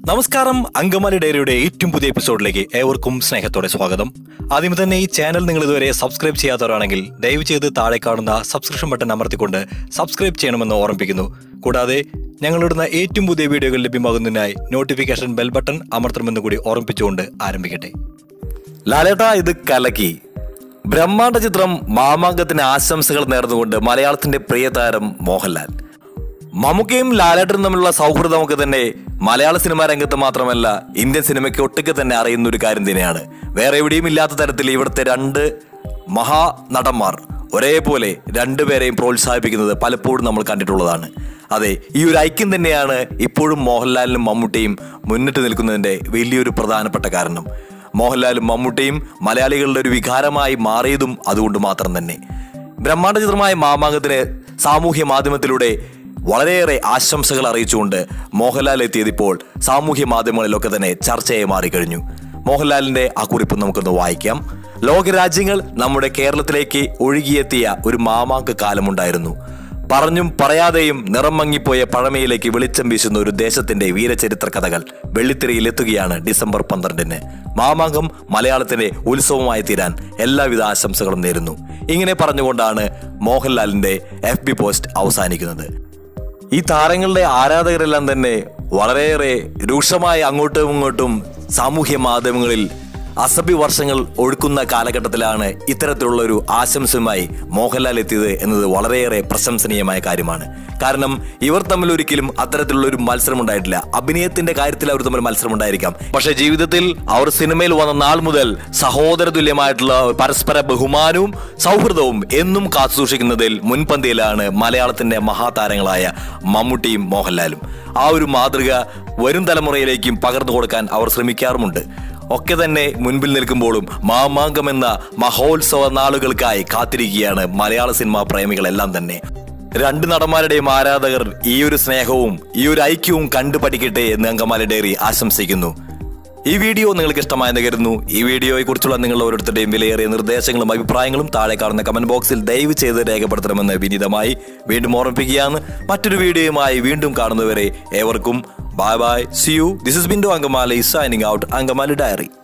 നമസ്കാരം അങ്കമാലി ഡയറിയുടെ ഏറ്റവും പുതിയ എപ്പിസോഡിലേക്ക് ഏവർക്കും സ്നേഹത്തോടെ സ്വാഗതം ആദ്യം തന്നെ ഈ ചാനൽ നിങ്ങൾ ഇതുവരെ സബ്സ്ക്രൈബ് ചെയ്യാത്തവരാണെങ്കിൽ ദയവ് ചെയ്ത് താഴെ കാണുന്ന സബ്സ്ക്രിപ്ഷൻ ബട്ടൺ അമർത്തിക്കൊണ്ട് സബ്സ്ക്രൈബ് ചെയ്യണമെന്ന് ഓർമ്മിപ്പിക്കുന്നു കൂടാതെ ഞങ്ങളിടുന്ന ഏറ്റവും പുതിയ വീഡിയോകൾ ലഭ്യമാകുന്നതിനായി നോട്ടിഫിക്കേഷൻ ബെൽ ബട്ടൺ അമർത്തണമെന്ന് കൂടി ഓർമ്മിപ്പിച്ചുകൊണ്ട് ആരംഭിക്കട്ടെ ലാലേട്ട ഇത് കലക്കി ബ്രഹ്മാണ്ഡ ചിത്രം മാമാങ്കത്തിന് ആശംസകൾ നേർന്നുകൊണ്ട് മലയാളത്തിന്റെ പ്രിയ താരം മോഹൻലാൽ മമ്മൂക്കയും ലാലേട്ടനും തമ്മിലുള്ള സൗഹൃദമൊക്കെ തന്നെ മലയാള സിനിമാ രംഗത്ത് മാത്രമല്ല ഇന്ത്യൻ സിനിമയ്ക്ക് ഒട്ടുക്കെ തന്നെ അറിയുന്ന ഒരു കാര്യം തന്നെയാണ് വേറെ എവിടെയും ഇല്ലാത്ത തരത്തിൽ ഇവിടുത്തെ രണ്ട് മഹാ നടന്മാർ ഒരേപോലെ രണ്ടുപേരെയും പ്രോത്സാഹിപ്പിക്കുന്നത് പലപ്പോഴും നമ്മൾ കണ്ടിട്ടുള്ളതാണ് അതെ ഈ ഒരു ഐക്യം തന്നെയാണ് ഇപ്പോഴും മോഹൻലാലിനും മമ്മൂട്ടിയും മുന്നിട്ട് നിൽക്കുന്നതിന്റെ വലിയൊരു പ്രധാനപ്പെട്ട കാരണം മോഹൻലാലും മമ്മൂട്ടിയും മലയാളികളുടെ ഒരു വികാരമായി മാറിയതും അതുകൊണ്ട് മാത്രം തന്നെ ബ്രഹ്മാണ്ഡ ചിത്രമായ മാമാങ്കത്തിന് സാമൂഹ്യ മാധ്യമത്തിലൂടെ വളരെയേറെ ആശംസകൾ അറിയിച്ചുകൊണ്ട് മോഹൻലാൽ എത്തിയതിപ്പോൾ സാമൂഹ്യ മാധ്യമങ്ങളിലൊക്കെ തന്നെ ചർച്ചയായി മാറിക്കഴിഞ്ഞു മോഹൻലാലിന്റെ ആ കുറിപ്പ് നമുക്കൊന്ന് വായിക്കാം ലോകരാജ്യങ്ങൾ നമ്മുടെ കേരളത്തിലേക്ക് ഒഴുകിയെത്തിയ ഒരു മാമാങ്ക കാലമുണ്ടായിരുന്നു പറഞ്ഞും പറയാതെയും നിറം മങ്ങിപ്പോയ പഴമയിലേക്ക് വെളിച്ചം വീശുന്ന ഒരു ദേശത്തിന്റെ വീരചരിത്ര കഥകൾ വെള്ളിത്തിരയിൽ എത്തുകയാണ് ഡിസംബർ പന്ത്രണ്ടിന് മാമാങ്കം മലയാളത്തിന്റെ ഉത്സവമായി തീരാൻ എല്ലാവിധ ആശംസകളും നേരുന്നു ഇങ്ങനെ പറഞ്ഞുകൊണ്ടാണ് മോഹൻലാലിന്റെ എഫ് ബി പോസ്റ്റ് അവസാനിക്കുന്നത് ഈ താരങ്ങളുടെ ആരാധകരെല്ലാം തന്നെ വളരെയേറെ രൂക്ഷമായി അങ്ങോട്ടും ഇങ്ങോട്ടും സാമൂഹ്യ മാധ്യമങ്ങളിൽ അസഭ്യ വർഷങ്ങൾ ഒഴുക്കുന്ന കാലഘട്ടത്തിലാണ് ഇത്തരത്തിലുള്ള ഒരു ആശംസയുമായി മോഹൻലാൽ എത്തിയത് എന്നത് വളരെയേറെ പ്രശംസനീയമായ കാര്യമാണ് കാരണം ഇവർ തമ്മിൽ ഒരിക്കലും അത്തരത്തിലുള്ള ഒരു മത്സരം ഉണ്ടായിട്ടില്ല അഭിനയത്തിന്റെ കാര്യത്തിൽ അവർ തമ്മിൽ മത്സരം ഉണ്ടായിരിക്കാം പക്ഷെ ജീവിതത്തിൽ അവർ സിനിമയിൽ വന്ന നാൾ മുതൽ സഹോദര തുല്യമായിട്ടുള്ള പരസ്പര ബഹുമാനവും സൗഹൃദവും എന്നും കാത്തുസൂക്ഷിക്കുന്നതിൽ മുൻപന്തിയിലാണ് മലയാളത്തിന്റെ മഹാതാരങ്ങളായ മമ്മൂട്ടിയും മോഹൻലാലും ആ ഒരു മാതൃക വരും തലമുറയിലേക്കും പകർന്നു കൊടുക്കാൻ അവർ ശ്രമിക്കാറുമുണ്ട് ഒക്കെ തന്നെ മുൻപിൽ നിൽക്കുമ്പോഴും മാമാങ്കം എന്ന മഹോത്സവ നാളുകൾക്കായി കാത്തിരിക്കുകയാണ് മലയാള സിനിമാ പ്രേമികളെല്ലാം തന്നെ രണ്ട് നടന്മാരുടെയും ആരാധകർ ഈ ഒരു സ്നേഹവും ഈ ഒരു ഐക്യവും കണ്ടു പഠിക്കട്ടെ എന്ന് അങ്കമാലി ഡയറി ആശംസിക്കുന്നു ഈ വീഡിയോ നിങ്ങൾക്ക് ഇഷ്ടമായെന്ന് കരുതുന്നു ഈ വീഡിയോയെ കുറിച്ചുള്ള നിങ്ങളുടെ ഓരോരുത്തരുടെയും വിലയേറിയ നിർദ്ദേശങ്ങളും അഭിപ്രായങ്ങളും താഴെ കാണുന്ന കമന്റ് ബോക്സിൽ ദയവ് ചെയ്ത് രേഖപ്പെടുത്തണമെന്ന് വിനീതമായി വീണ്ടും ഓർമ്മിപ്പിക്കുകയാണ് മറ്റൊരു വീഡിയോയുമായി വീണ്ടും കാണുന്നവരെ ഏവർക്കും bye bye see you this is Bindu Angamaly signing out Angamaly diary